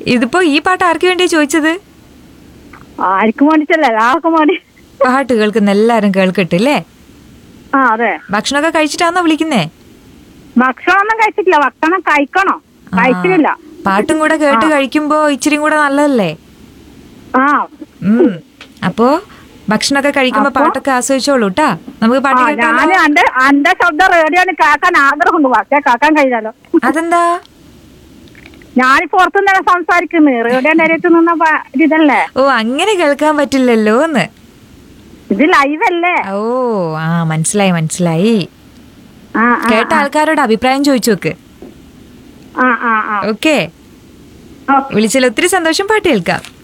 ഇതിപ്പോ ഈ പാട്ട് ആർക്ക് വേണ്ടിയാ ചോദിച്ചത് ആർക്കും വേണ്ടിട്ടല്ല ആർക്കും വേണ്ടി പാട്ട് കേൾക്കുന്ന എല്ലാരും കേൾക്കട്ടില്ലേ ആ അതെ ഭക്ഷണമൊക്കെ കഴിച്ചിട്ടാണോ വിളിക്കുന്നേ ഭക്ഷണമൊന്നും കഴിച്ചിട്ടില്ല ഭക്ഷണം കഴിക്കണോ കഴിച്ചിട്ടില്ല പാട്ടും കൂടെ കേട്ട് കഴിക്കുമ്പോ ഇച്ചിരി കൂടെ നല്ലതല്ലേ ആ ഉം അപ്പോ ഭക്ഷണമൊക്കെ കഴിക്കുമ്പോ പാട്ടൊക്കെ ആസ്വദിച്ചോളൂ ട്ടാ നമുക്ക് ആ പാട്ട് കേൾക്കാലോ ഞാന് എന്റെ എന്റെ ശബ്ദം റേഡിയോന് കേൾക്കാൻ ആഗ്രഹമുണ്ട് പക്ഷേ കേൾക്കാൻ കഴിയാലോ അതെന്താ ഞാൻ പുറത്തുനിന്ന് സംസാരിക്കുന്നു റേഡിയോന്റെ അരിയത്ത് നിന്ന പ- ഇതല്ലേ ഓ അങ്ങനെ കേൾക്കാൻ പറ്റില്ലല്ലോ എന്ന് ഇത് ലൈവ് അല്ലേ ഓ ആ മനസ്സിലായി മനസ്സിലായി ആ ആ, കേട്ട ആൾക്കാരോട് അഭിപ്രായം ചോദിച്ചു നോക്ക് ആ ആ ആ ഓക്കെ ഓ വിളിച്ചതിൽ ഒത്തിരി സന്തോഷം പാട്ട് കേൾക്കാം